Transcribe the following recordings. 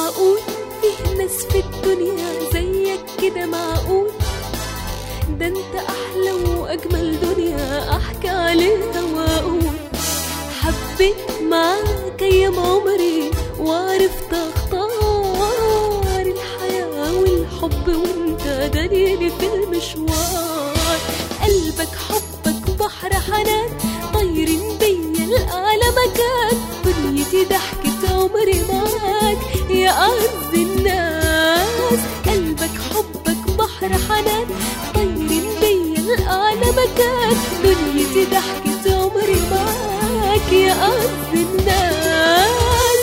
معقول فيه ناس في الدنيا زيك كده معقول ده انت احلى واجمل دنيا احكي عليها واقول حبيت معاك ايام عمري وعرفت اختار الحياة والحب وانت دليلي في المشوار قلبك حبك بحر حنان طايرين بيا لأعلى مكان دنيتي ضحكة عمري معاك يا أعز الناس قلبك حبك بحر حنان طايرين بيا لأعلى مكان دنيتي ضحكة عمري معاك يا أعز الناس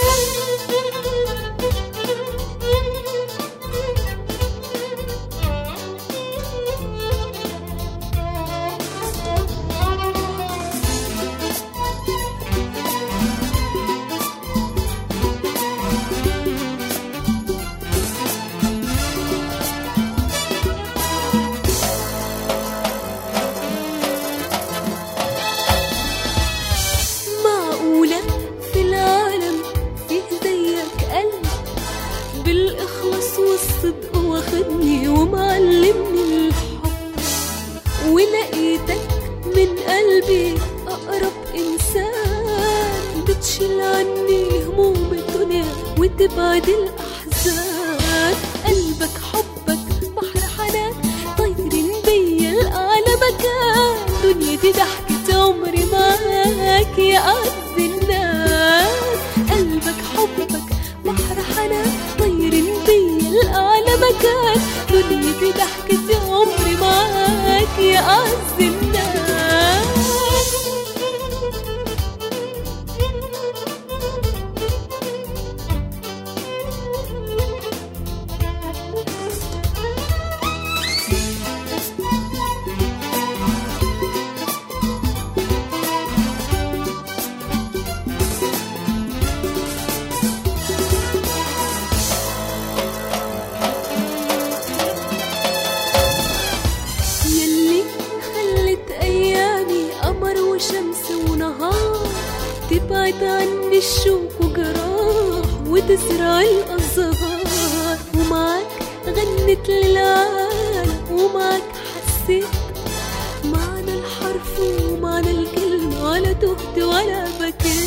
معقولة في العالم فيه زيك قلب بالإخلاص والصدق واخدني ومعلمني الحب ولقيتك من قلبي أقرب إنسان بتشيل عني هموم الدنيا وتبعد الأحزان قلبك حبك بحر حنان طايرين بيا لأعلى مكان دنيتي ضحكة عمري معاك يا أعز الناس قلبك حبك بحر حنان طايرين بيا لأعلى مكان دنيتي ضحكة عمري معاك يا أعز الناس يلي خلت ايامي قمر وشمس ونهار تبعد عني الشوق وجراح وتزرع الازهار ومعاك غنت للعالم ومعاك حسيت معنى الحرف ومعنى الكلمة ولا تهت ولا بكيت